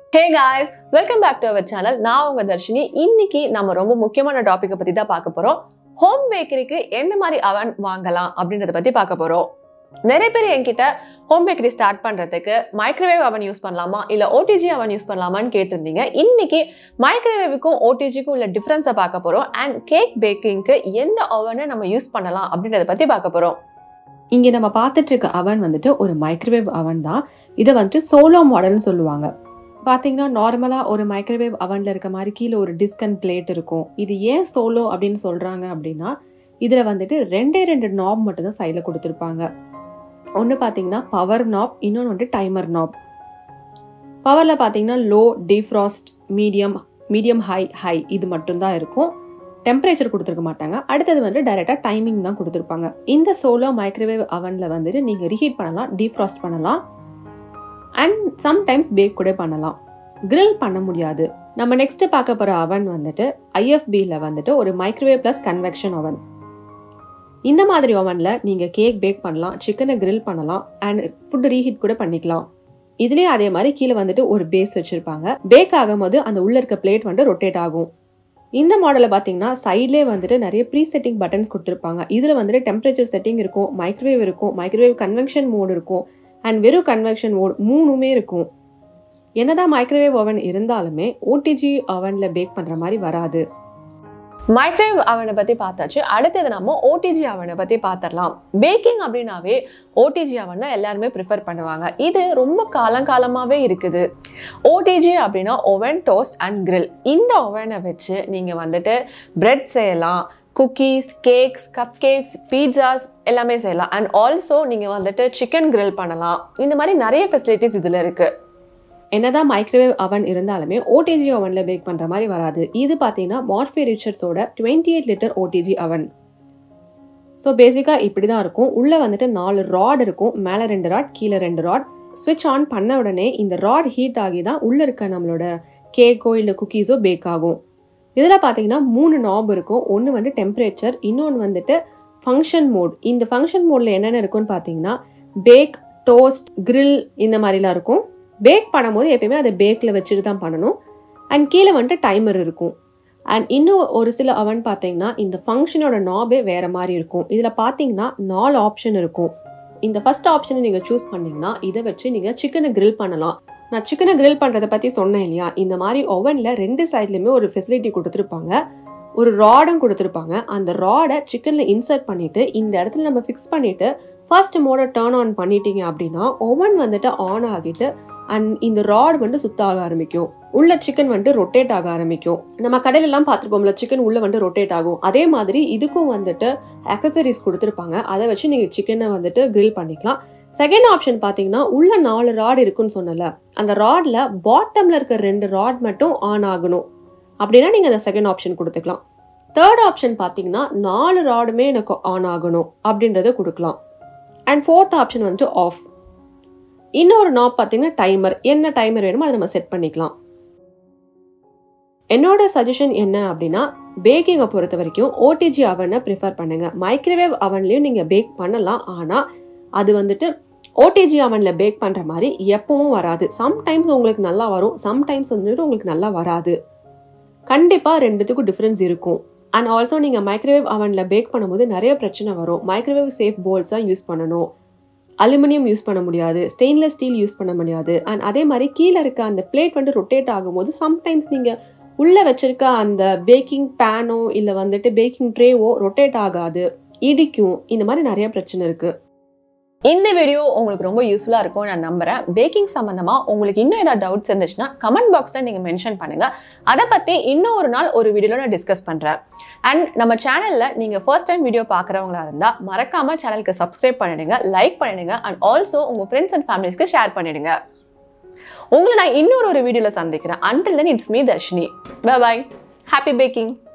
hey guys welcome back to our channel நான் உங்க தர்ஷினி இன்னைக்கு நம்ம ரொம்ப முக்கியமான டாபிக்கை பத்தி தான் பார்க்க போறோம் ஹோம் பேக்கரிக்கு எந்த மாதிரி அவன் வாங்கலாம் அப்படின்றத பத்தி பார்க்க போறோம் நிறைய பேர் என்கிட்ட ஹோம் பேக்கரி ஸ்டார்ட் பண்றதுக்கு மைக்ரோவேவ் அவன் யூஸ் பண்ணலாமா இல்ல ஓடிஜி அவன் யூஸ் பண்ணலாமான்னு கேட்டிருந்தீங்க இன்னைக்கு மைக்ரோவேவுக்கும் ஓடிஜிக்கும் உள்ள டிஃபரன்ஸை பார்க்க போறோம் அண்ட் கேக் பேக்கிங்க்கு எந்த அவனை நம்ம யூஸ் பண்ணலாம் அப்படின்றத பத்தி பார்க்க போறோம் இங்கே நம்ம பார்த்துட்டு இருக்க அவன் வந்துட்டு ஒரு மைக்ரோவேவ் அவன் தான் இதை வந்துட்டு சோலோ மாடல்னு சொல்லுவாங்க பார்த்தீங்கன்னா நார்மலாக ஒரு மைக்ரோவேவ் அவனில் இருக்க மாதிரி கீழே ஒரு டிஸ்க் அண்ட் பிளேட் இருக்கும் இது ஏன் சோலோ அப்படின்னு சொல்கிறாங்க அப்படின்னா இதில் வந்துட்டு ரெண்டே ரெண்டு நாப் மட்டும் தான் சைடில் கொடுத்துருப்பாங்க ஒன்று பார்த்தீங்கன்னா பவர் நாப் இன்னொன்று வந்துட்டு டைமர் நாப் பவரில் பார்த்தீங்கன்னா low defrost medium medium high high இது மட்டும்தான் இருக்கும் டெம்பரேச்சர் கொடுத்துருக்க மாட்டாங்க அடுத்தது வந்து டைரெக்டாக டைமிங் தான் கொடுத்துருப்பாங்க இந்த சோலோ மைக்ரோவேவ் அவனில் வந்துட்டு நீங்கள் ரீஹீட் பண்ணலாம் டீஃப்ராஸ்ட் பண்ணலாம் அண்ட் சம்டைம்ஸ் பேக் கூட பண்ணலாம் grill பண்ண முடியாது நம்ம நெக்ஸ்ட் பார்க்க போகிற அவன் வந்துட்டு ஐஎஃபியில் வந்துட்டு ஒரு மைக்ரோவேவ் ப்ளஸ் கன்வெக்ஷன் அவன் இந்த மாதிரி ஓவனில் நீங்கள் கேக் பேக் பண்ணலாம் சிக்கனை grill பண்ணலாம் அண்ட் ஃபுட் ரீஹீட் கூட பண்ணிக்கலாம் இதுலேயே அதே மாதிரி கீழே வந்துட்டு ஒரு பேஸ் வச்சுருப்பாங்க பேக் ஆகும்போது அந்த உள்ள இருக்க பிளேட் வந்துட்டு ரொட்டேட் ஆகும் இந்த மாடலில் பார்த்தீங்கன்னா சைட்லேயே வந்துட்டு நிறைய ப்ரீ செட்டிங் பட்டன்ஸ் கொடுத்துருப்பாங்க இதில் வந்துட்டு டெம்பரேச்சர் செட்டிங் இருக்கும் மைக்ரோவேவ் இருக்கும் மைக்ரோவேவ் கன்வெக்ஷன் மோட் இருக்கும் அண்ட் வெறும் கன்வெக்ஷன் மோட் மூணுமே இருக்கும் என்னதான் மைக்ரோவேவ் ஓவன் இருந்தாலுமே ஓடிஜி ஓவனில் பேக் பண்ணுற மாதிரி வராது மைக்ரோவேவ் அவனை பத்தி பார்த்தாச்சு அடுத்தது நம்ம ஓடிஜி அவனை பத்தி பார்த்துடலாம் பேக்கிங் அப்படின்னாவே ஓடிஜி அவன் தான் எல்லாருமே ப்ரிஃபர் பண்ணுவாங்க இது ரொம்ப காலங்காலமாவே இருக்குது ஓடிஜி அப்படின்னா ஓவன் டோஸ்ட் அண்ட் grill இந்த ஓவனை வச்சு நீங்க வந்துட்டு பிரெட் செய்யலாம் cookies cakes cupcakes pizzas எல்லாமே செய்யலாம் அண்ட் ஆல்சோ நீங்கள் வந்துட்டு சிக்கன் grill பண்ணலாம் இந்த மாதிரி நிறைய ஃபெசிலிட்டிஸ் இதில் இருக்குது என்னதான் மைக்ரோவேவ் அவன் இருந்தாலுமே ஓடிஜி ஓவனில் பேக் பண்ணுற மாதிரி வராது இது பார்த்தீங்கன்னா மார்ஃபி ரிச்சர்ஸோட twenty eight litre OTG oven so பேசிக்காக இப்படி தான் இருக்கும் உள்ளே வந்துட்டு நாலு ராட் இருக்கும் மேலே ரெண்டு ராட் கீழே ரெண்டு ராட் ஸ்விட்ச் ஆன் பண்ண உடனே இந்த ராட் ஹீட் ஆகி தான் உள்ளே இருக்க நம்மளோட கேக்கோ இல்லை குக்கீஸோ பேக் ஆகும் இதில் பார்த்தீங்கன்னா மூணு நாப் இருக்கும் ஒன்று வந்து டெம்பரேச்சர் இன்னொன்று வந்துட்டு ஃபங்க்ஷன் மோட் இந்த ஃபங்க்ஷன் மோடில் என்னென்ன இருக்கும்னு பார்த்தீங்கன்னா பேக் டோஸ்ட் grill இந்த மாதிரிலாம் இருக்கும் பேக் பண்ணும்போது எப்பயுமே அதை பேக்கில் வச்சுட்டு தான் பண்ணணும் அண்ட் கீழே வந்துட்டு டைமர் இருக்கும் அண்ட் இன்னும் ஒரு சில அவன் பார்த்தீங்கன்னா இந்த ஃபங்க்ஷனோட நாபே வேற மாதிரி இருக்கும் இதில் பார்த்தீங்கன்னா நாலு ஆப்ஷன் இருக்கும் இந்த ஃபர்ஸ்ட் ஆப்ஷனை நீங்கள் சூஸ் பண்ணீங்கன்னா இதை வச்சு நீங்கள் சிக்கனை grill பண்ணலாம் நான் சிக்கனை grill பண்ணுறதை பற்றி சொன்னேன் இல்லையா இந்த மாதிரி ஓவனில் ரெண்டு சைட்லையுமே ஒரு ஃபெசிலிட்டி கொடுத்துருப்பாங்க ஒரு ராடும் கொடுத்துருப்பாங்க அந்த ராடை சிக்கனில் இன்சர்ட் பண்ணிட்டு இந்த இடத்துல நம்ம ஃபிக்ஸ் பண்ணிட்டு ஃபர்ஸ்ட் மோட டேர்ன் ஆன் பண்ணிட்டீங்க அப்படின்னா ஓவன் வந்துட்டு ஆன் ஆகிட்டு அண்ட் இந்த ராட் வந்துட்டு சுத்த ஆக ஆரம்பிக்கும் உள்ள சிக்கன் வந்துட்டு ரொட்டேட் ஆக ஆரம்பிக்கும் நம்ம கடையில எல்லாம் பார்த்துருப்போம்ல சிக்கன் உள்ள வந்துட்டு ரொட்டேட் ஆகும் அதே மாதிரி இதுக்கும் வந்துட்டு அக்சசரிஸ் கொடுத்துருப்பாங்க அதை வச்சு நீங்க சிக்கனை வந்துட்டு grill பண்ணிக்கலாம் செகண்ட் ஆப்ஷன் பார்த்தீங்கன்னா உள்ள நாலு ராட் இருக்குன்னு சொன்னல அந்த ராட்ல பாட்டம்ல இருக்க ரெண்டு ராட் மட்டும் ஆன் ஆகணும் அப்படின்னா நீங்க அந்த செகண்ட் ஆப்ஷன் கொடுத்துக்கலாம் தேர்ட் ஆப்ஷன் பார்த்தீங்கன்னா நாலு ராடுமே எனக்கு ஆன் ஆகணும் அப்படின்றத கொடுக்கலாம் அண்ட் ஃபோர்த் ஆப்ஷன் வந்துட்டு ஆஃப் இன்னொரு நாப் பார்த்தீங்கன்னா டைமர் என்ன டைமர் வேணுமோ அதை நம்ம செட் பண்ணிக்கலாம் என்னோட சஜஷன் என்ன அப்படின்னா பேக்கிங்கை பொறுத்த வரைக்கும் ஓடிஜி அவனை ப்ரிஃபர் பண்ணுங்க மைக்ரோவேவ் அவன்லையும் நீங்கள் பேக் பண்ணலாம் ஆனால் அது வந்துட்டு ஓடிஜி அவனில் பேக் பண்ணுற மாதிரி எப்பவும் வராது சம்டைம்ஸ் உங்களுக்கு நல்லா வரும் சம்டைம்ஸ் வந்துட்டு உங்களுக்கு நல்லா வராது கண்டிப்பாக ரெண்டுத்துக்கும் டிஃப்ரென்ஸ் இருக்கும் அண்ட் ஆல்சோ நீங்கள் மைக்ரோவேவ் அவனில் பேக் பண்ணும்போது நிறைய பிரச்சனை வரும் மைக்ரோவேவ் சேஃப் போல்ஸ் தான் யூஸ் பண்ணணும் அலுமினியம் யூஸ் பண்ண முடியாது ஸ்டெயின்லெஸ் ஸ்டீல் யூஸ் பண்ண முடியாது அண்ட் அதே மாதிரி கீழே இருக்க அந்த பிளேட் வந்து ரொட்டேட் ஆகும்போது சம்டைம்ஸ் நீங்கள் உள்ளே வச்சிருக்க அந்த பேக்கிங் பேனோ இல்லை வந்துட்டு பேக்கிங் ட்ரேவோ ரொட்டேட் ஆகாது இடிக்கும் இந்த மாதிரி நிறைய பிரச்சனை இருக்கு இந்த வீடியோ உங்களுக்கு ரொம்ப யூஸ்ஃபுல்லாக இருக்கும் நான் நம்புறேன் பேக்கிங் சம்மந்தமாக உங்களுக்கு இன்னும் ஏதாவது டவுட்ஸ் இருந்துச்சுன்னா கமெண்ட் பாக்ஸில் நீங்கள் மென்ஷன் பண்ணுங்கள் அதை பற்றி இன்னும் ஒரு நாள் ஒரு வீடியோவில் நான் டிஸ்கஸ் பண்ணுறேன் அண்ட் நம்ம சேனலில் நீங்கள் ஃபர்ஸ்ட் டைம் வீடியோ பார்க்குறவங்களா இருந்தால் மறக்காமல் சேனலுக்கு சப்ஸ்கிரைப் பண்ணிடுங்க லைக் பண்ணிடுங்க அண்ட் ஆல்சோ உங்கள் ஃப்ரெண்ட்ஸ் அண்ட் ஃபேமிலிஸ்க்கு ஷேர் பண்ணிடுங்க உங்களை நான் இன்னொரு ஒரு வீடியோவில் சந்திக்கிறேன் until then it's me Dharshini bye bye happy packing